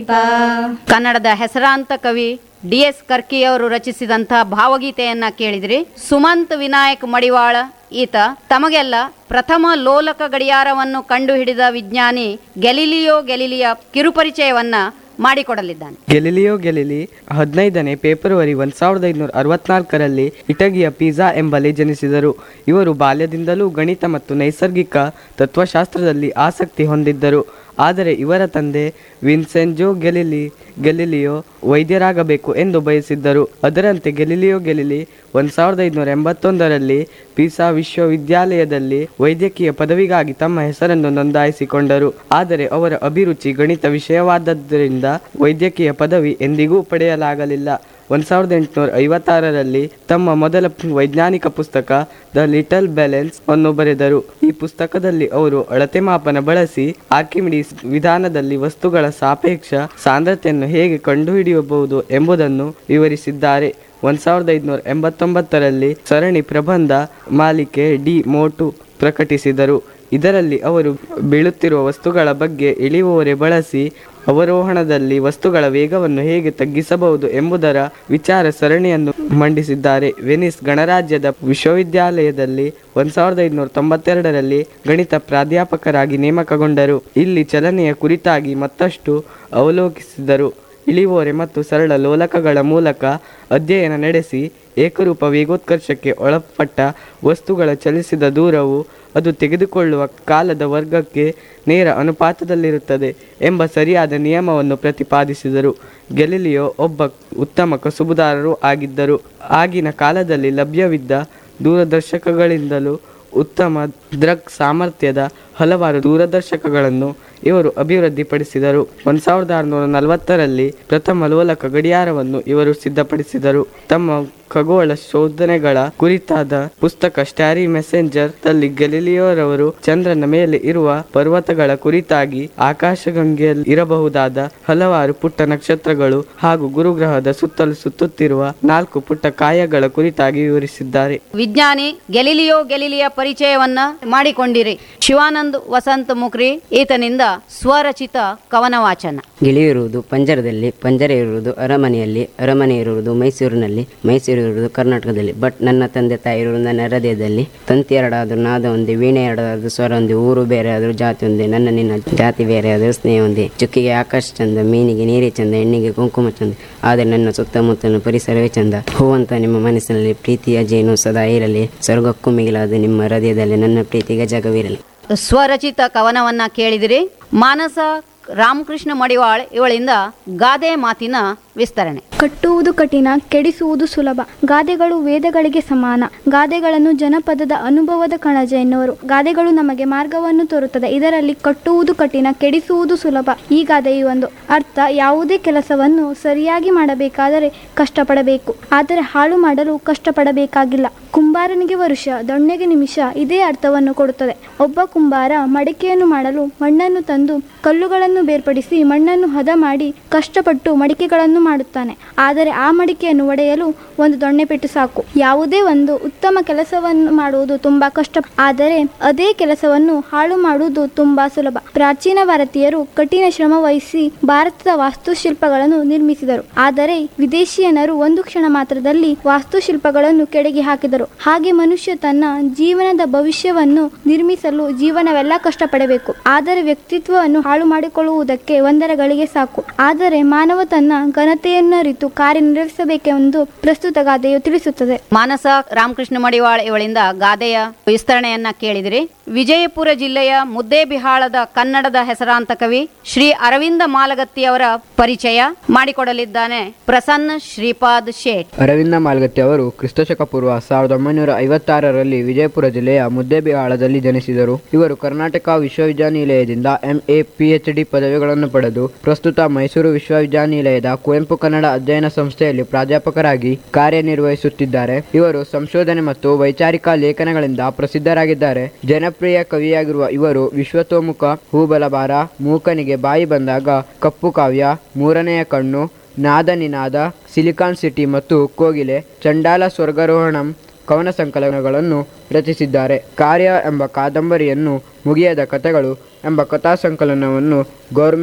ಕನ್ನಡದ ಹೆಸರಾಂತ ಕವಿ ಡಿ ಎಸ್ ಕರ್ಕಿಯವರು ರಚಿಸಿದಂಥ ಭಾವಗೀತೆಯನ್ನ ಕೇಳಿದ್ರಿ ಸುಮಂತ್ ವಿನಾಯಕ್ ಮಡಿವಾಳ ಈತ ತಮಗೆಲ್ಲ ಪ್ರಥಮ ಲೋಲಕ ಗಡಿಯಾರವನ್ನು ಕಂಡುಹಿಡಿದ ವಿಜ್ಞಾನಿ ಗೆಲಿಲಿಯೋ ಗೆಲಿಲಿಯ ಕಿರುಪರಿಚಯವನ್ನ ಮಾಡಿಕೊಡಲಿದ್ದಾನೆ ಗೆಲಿಲಿಯೋ ಗೆಲಿಲಿ ಹದಿನೈದನೇ ಫೆಬ್ರವರಿ ಒಂದು ಸಾವಿರದ ಐದುನೂರ ಅರವತ್ನಾಲ್ಕರಲ್ಲಿ ಇಟಗಿಯ ಪಿಜಾ ಎಂಬಲ್ಲಿ ಜನಿಸಿದರು ಇವರು ಬಾಲ್ಯದಿಂದಲೂ ಗಣಿತ ಮತ್ತು ನೈಸರ್ಗಿಕ ತತ್ವಶಾಸ್ತ್ರದಲ್ಲಿ ಆಸಕ್ತಿ ಹೊಂದಿದ್ದರು ಆದರೆ ಇವರ ತಂದೆ ವಿನ್ಸೆಂಜೋ ಗೆಲಿಲಿ ಗೆಲಿಲಿಯೋ ವೈದ್ಯರಾಗಬೇಕು ಎಂದು ಬಯಸಿದ್ದರು ಅದರಂತೆ ಗೆಲಿಲಿಯೋ ಗೆಲಿಲಿ ಒಂದು ಸಾವಿರದ ಐದುನೂರ ಎಂಬತ್ತೊಂದರಲ್ಲಿ ಪಿಸಾ ವಿಶ್ವವಿದ್ಯಾಲಯದಲ್ಲಿ ವೈದ್ಯಕೀಯ ಪದವಿಗಾಗಿ ತಮ್ಮ ಹೆಸರನ್ನು ನೋಂದಾಯಿಸಿಕೊಂಡರು ಆದರೆ ಅವರ ಅಭಿರುಚಿ ಗಣಿತ ವಿಷಯವಾದದ್ದರಿಂದ ವೈದ್ಯಕೀಯ ಪದವಿ ಎಂದಿಗೂ ಪಡೆಯಲಾಗಲಿಲ್ಲ ಒಂದು ಸಾವಿರದ ಎಂಟುನೂರ ಐವತ್ತಾರರಲ್ಲಿ ತಮ್ಮ ಮೊದಲ ವೈಜ್ಞಾನಿಕ ಪುಸ್ತಕ ದ ಲಿಟಲ್ ಬ್ಯಾಲೆನ್ಸ್ ಅನ್ನು ಬರೆದರು ಈ ಪುಸ್ತಕದಲ್ಲಿ ಅವರು ಅಳತೆ ಮಾಪನ ಬಳಸಿ ಆರ್ಕಿಮಿಡೀಸ್ ವಿಧಾನದಲ್ಲಿ ವಸ್ತುಗಳ ಸಾಪೇಕ್ಷ ಸಾಂದ್ರತೆಯನ್ನು ಹೇಗೆ ಕಂಡುಹಿಡಿಯಬಹುದು ಎಂಬುದನ್ನು ವಿವರಿಸಿದ್ದಾರೆ ಒಂದು ಸಾವಿರದ ಐದುನೂರ ಎಂಬತ್ತೊಂಬತ್ತರಲ್ಲಿ ಸರಣಿ ಪ್ರಬಂಧ ಮಾಲಿಕೆ ಡಿ ಮೋಟು ಪ್ರಕಟಿಸಿದರು ಇದರಲ್ಲಿ ಅವರು ಬೀಳುತ್ತಿರುವ ವಸ್ತುಗಳ ಬಗ್ಗೆ ಇಳಿಯುವವರೆ ಬಳಸಿ ಅವರೋಹಣದಲ್ಲಿ ವಸ್ತುಗಳ ವೇಗವನ್ನು ಹೇಗೆ ತಗ್ಗಿಸಬಹುದು ಎಂಬುದರ ವಿಚಾರ ಸರಣಿಯನ್ನು ಮಂಡಿಸಿದ್ದಾರೆ ವೆನಿಸ್ ಗಣರಾಜ್ಯದ ವಿಶ್ವವಿದ್ಯಾಲಯದಲ್ಲಿ ಒಂದು ಸಾವಿರದ ಐದುನೂರ ತೊಂಬತ್ತೆರಡರಲ್ಲಿ ಗಣಿತ ಪ್ರಾಧ್ಯಾಪಕರಾಗಿ ನೇಮಕಗೊಂಡರು ಇಲ್ಲಿ ಚಲನೆಯ ಕುರಿತಾಗಿ ಮತ್ತಷ್ಟು ಅವಲೋಕಿಸಿದರು ಇಳಿವೋರೆ ಮತ್ತು ಸರಳ ಲೋಲಕಗಳ ಮೂಲಕ ಅಧ್ಯಯನ ನಡೆಸಿ ಏಕರೂಪ ವೇಗೋತ್ಕರ್ಷಕ್ಕೆ ಒಳಪಟ್ಟ ವಸ್ತುಗಳ ಚಲಿಸಿದ ದೂರವು ಅದು ತೆಗೆದುಕೊಳ್ಳುವ ಕಾಲದ ವರ್ಗಕ್ಕೆ ನೇರ ಅನುಪಾತದಲ್ಲಿರುತ್ತದೆ ಎಂಬ ಸರಿಯಾದ ನಿಯಮವನ್ನು ಪ್ರತಿಪಾದಿಸಿದರು ಗೆಲಿಲಿಯೋ ಒಬ್ಬ ಉತ್ತಮ ಕಸುಬುದಾರರೂ ಆಗಿದ್ದರು ಆಗಿನ ಕಾಲದಲ್ಲಿ ಲಭ್ಯವಿದ್ದ ದೂರದರ್ಶಕಗಳಿಂದಲೂ ಉತ್ತಮ ದೃಕ್ ಸಾಮರ್ಥ್ಯದ ಹಲವಾರು ದೂರದರ್ಶಕಗಳನ್ನು ಇವರು ಅಭಿವೃದ್ಧಿಪಡಿಸಿದರು ಒಂದು ಸಾವಿರದ ಆರುನೂರ ನಲವತ್ತರಲ್ಲಿ ಪ್ರಥಮ ಲೋಲಕ ಗಡಿಯಾರವನ್ನು ಇವರು ಸಿದ್ಧಪಡಿಸಿದರು ತಮ್ಮ ಖಗೋಳ ಶೋಧನೆಗಳ ಕುರಿತಾದ ಪುಸ್ತಕ ಸ್ಟ್ಯಾರಿ ಮೆಸೆಂಜರ್ ದಲ್ಲಿ ಗೆಲಿಲಿಯೋರವರು ಚಂದ್ರನ ಮೇಲೆ ಇರುವ ಪರ್ವತಗಳ ಕುರಿತಾಗಿ ಆಕಾಶಗಂಗೆಯಲ್ಲಿ ಇರಬಹುದಾದ ಹಲವಾರು ಪುಟ್ಟ ನಕ್ಷತ್ರಗಳು ಹಾಗೂ ಗುರುಗ್ರಹದ ಸುತ್ತಲೂ ಸುತ್ತುತ್ತಿರುವ ನಾಲ್ಕು ಪುಟ್ಟ ಕಾಯಗಳ ಕುರಿತಾಗಿ ವಿವರಿಸಿದ್ದಾರೆ ವಿಜ್ಞಾನಿ ಗೆಲಿಲಿಯೋ ಗೆಲಿಲಿಯ ಪರಿಚಯವನ್ನ ಮಾಡಿಕೊಂಡಿರಿ ಶಿವಾನಂದ್ ವಸಂತ್ ಮುಕ್ರಿ ಈತನಿಂದ ಸ್ವರಚಿತ ಕವನ ವಾಚನ ಗಿಳಿಯಿರುವುದು ಪಂಜರದಲ್ಲಿ ಪಂಜರ ಇರುವುದು ಅರಮನೆಯಲ್ಲಿ ಅರಮನೆ ಇರುವುದು ಮೈಸೂರಿನಲ್ಲಿ ಮೈಸೂರು ಇರುವುದು ಕರ್ನಾಟಕದಲ್ಲಿ ಬಟ್ ನನ್ನ ತಂದೆ ತಾಯಿ ಇರುವುದು ನನ್ನ ಹೃದಯದಲ್ಲಿ ತಂತಿ ಎರಡಾದರೂ ನಾದ ಒಂದೇ ವೀಣೆ ಎರಡಾದರೂ ಸ್ವರ ಒಂದೇ ಊರು ಬೇರೆ ಆದರೂ ಜಾತಿ ಒಂದೇ ನನ್ನ ನಿನ್ನ ಜಾತಿ ಬೇರೆ ಆದರೂ ಸ್ನೇಹ ಒಂದೇ ಚುಕ್ಕಿಗೆ ಆಕಾಶ ಚಂದ ಮೀನಿಗೆ ನೀರೇ ಚಂದ ಹೆಣ್ಣಿಗೆ ಕುಂಕುಮ ಚಂದ ಆದರೆ ನನ್ನ ಸುತ್ತಮುತ್ತಲಿನ ಪರಿಸರವೇ ಚಂದ ಹೂವಂತ ನಿಮ್ಮ ಮನಸ್ಸಿನಲ್ಲಿ ಪ್ರೀತಿಯ ಜೇನು ಸದಾ ಇರಲಿ ಸ್ವರ್ಗಕ್ಕೂ ಮಿಗಿಲಾದ ನಿಮ್ಮ ಹೃದಯದಲ್ಲಿ ನನ್ನ ಪ್ರೀತಿಗೆ ಜಗವಿರಲಿ ಸ್ವರಚಿತ ಕವನವನ್ನ ಕೇಳಿದಿರಿ ಮಾನಸ ರಾಮಕೃಷ್ಣ ಮಡಿವಾಳ್ ಇವಳಿಂದ ಗಾದೆ ಮಾತಿನ ವಿಸ್ತರಣೆ ಕಟ್ಟುವುದು ಕಠಿಣ ಕೆಡಿಸುವುದು ಸುಲಭ ಗಾದೆಗಳು ವೇದಗಳಿಗೆ ಸಮಾನ ಗಾದೆಗಳನ್ನು ಜನಪದದ ಅನುಭವದ ಕಣಜ ಎನ್ನುವರು ಗಾದೆಗಳು ನಮಗೆ ಮಾರ್ಗವನ್ನು ತೋರುತ್ತದೆ ಇದರಲ್ಲಿ ಕಟ್ಟುವುದು ಕಠಿಣ ಕೆಡಿಸುವುದು ಸುಲಭ ಈ ಗಾದೆಯು ಒಂದು ಅರ್ಥ ಯಾವುದೇ ಕೆಲಸವನ್ನು ಸರಿಯಾಗಿ ಮಾಡಬೇಕಾದರೆ ಕಷ್ಟಪಡಬೇಕು ಆದರೆ ಹಾಳು ಮಾಡಲು ಕಷ್ಟಪಡಬೇಕಾಗಿಲ್ಲ ಕುಂಬಾರನಿಗೆ ವರುಷ ದೊಣ್ಣೆಗೆ ನಿಮಿಷ ಇದೇ ಅರ್ಥವನ್ನು ಕೊಡುತ್ತದೆ ಒಬ್ಬ ಕುಂಬಾರ ಮಡಿಕೆಯನ್ನು ಮಾಡಲು ಮಣ್ಣನ್ನು ತಂದು ಕಲ್ಲುಗಳನ್ನು ಬೇರ್ಪಡಿಸಿ ಮಣ್ಣನ್ನು ಹದ ಮಾಡಿ ಕಷ್ಟಪಟ್ಟು ಮಡಿಕೆಗಳನ್ನು ಮಾಡುತ್ತಾನೆ ಆದರೆ ಆ ಮಡಿಕೆಯನ್ನು ಒಡೆಯಲು ಒಂದು ದೊಣ್ಣೆ ಪೆಟ್ಟು ಸಾಕು ಯಾವುದೇ ಒಂದು ಉತ್ತಮ ಕೆಲಸವನ್ನು ಮಾಡುವುದು ತುಂಬಾ ಕಷ್ಟ ಆದರೆ ಅದೇ ಕೆಲಸವನ್ನು ಹಾಳು ಮಾಡುವುದು ತುಂಬಾ ಸುಲಭ ಪ್ರಾಚೀನ ಭಾರತೀಯರು ಕಠಿಣ ಶ್ರಮ ವಹಿಸಿ ಭಾರತದ ವಾಸ್ತುಶಿಲ್ಪಗಳನ್ನು ನಿರ್ಮಿಸಿದರು ಆದರೆ ವಿದೇಶಿಯನರು ಒಂದು ಕ್ಷಣ ಮಾತ್ರದಲ್ಲಿ ವಾಸ್ತುಶಿಲ್ಪಗಳನ್ನು ಕೆಡಗಿ ಹಾಕಿದರು ಹಾಗೆ ಮನುಷ್ಯ ತನ್ನ ಜೀವನದ ಭವಿಷ್ಯವನ್ನು ನಿರ್ಮಿಸಲು ಜೀವನವೆಲ್ಲ ಕಷ್ಟಪಡಬೇಕು ಆದರೆ ವ್ಯಕ್ತಿತ್ವವನ್ನು ಹಾಳು ಮಾಡಿಕೊಳ್ಳುವುದಕ್ಕೆ ಒಂದರ ಗಳಿಗೆ ಸಾಕು ಆದರೆ ಮಾನವ ತನ್ನ ಘನತೆಯನ್ನು ಅರಿತು ಕಾರ್ಯನಿರ್ವಹಿಸಬೇಕೆಂದು ಪ್ರಸ್ತುತ ಗಾದೆಯು ತಿಳಿಸುತ್ತದೆ ಮಾನಸ ರಾಮಕೃಷ್ಣ ಮಡಿವಾಳ್ ಇವಳಿಂದ ಗಾದೆಯ ವಿಸ್ತರಣೆಯನ್ನ ಕೇಳಿದಿರಿ ವಿಜಯಪುರ ಜಿಲ್ಲೆಯ ಮುದ್ದೇಬಿಹಾಳದ ಕನ್ನಡದ ಹೆಸರಾಂತ ಕವಿ ಶ್ರೀ ಅರವಿಂದ ಮಾಲಗತ್ತಿಯವರ ಪರಿಚಯ ಮಾಡಿಕೊಡಲಿದ್ದಾನೆ ಪ್ರಸನ್ನ ಶ್ರೀಪಾದ್ ಶೇಟ್ ಅರವಿಂದ ಮಾಲ್ಗತ್ತಿ ಅವರು ಕ್ರಿಸ್ತಶಕ ಪೂರ್ವ ಸಾವಿರದ ಒಂಬೈನೂರ ಐವತ್ತಾರರಲ್ಲಿ ವಿಜಯಪುರ ಜಿಲ್ಲೆಯ ಮುದ್ದೇಬಿಹಾಳದಲ್ಲಿ ಜನಿಸಿದರು ಇವರು ಕರ್ನಾಟಕ ವಿಶ್ವವಿದ್ಯಾನಿಲಯದಿಂದ ಎಂಎ ಪಿಎಚ್ಡಿ ಪದವಿಗಳನ್ನು ಪಡೆದು ಪ್ರಸ್ತುತ ಮೈಸೂರು ವಿಶ್ವವಿದ್ಯಾನಿಲಯದ ಕುವೆಂಪು ಕನ್ನಡ ಅಧ್ಯಯನ ಸಂಸ್ಥೆಯಲ್ಲಿ ಪ್ರಾಧ್ಯಾಪಕರಾಗಿ ಕಾರ್ಯನಿರ್ವಹಿಸುತ್ತಿದ್ದಾರೆ ಇವರು ಸಂಶೋಧನೆ ಮತ್ತು ವೈಚಾರಿಕ ಲೇಖನಗಳಿಂದ ಪ್ರಸಿದ್ಧರಾಗಿದ್ದಾರೆ ಜನಪ್ರಿಯ ಕವಿಯಾಗಿರುವ ಇವರು ವಿಶ್ವತೋಮುಖ ಹೂಬಲಬಾರ ಮೂಕನಿಗೆ ಬಾಯಿ ಬಂದಾಗ ಕಪ್ಪು ಕಾವ್ಯ ಮೂರನೆಯ ಕಣ್ಣು ನಾದ ನಿನಾದ ಸಿಲಿಕಾನ್ ಸಿಟಿ ಮತ್ತು ಕೋಗಿಲೆ ಚಂಡಾಲ ಸ್ವರ್ಗಾರೋಹಣಂ ಕವನ ಸಂಕಲನಗಳನ್ನು ರಚಿಸಿದ್ದಾರೆ ಕಾರ್ಯ ಎಂಬ ಕಾದಂಬರಿಯನ್ನು ಮುಗಿಯದ ಕಥೆಗಳು ಎಂಬ ಕಥಾ ಸಂಕಲನವನ್ನು ಗೌರ್ಮೆಂಟ್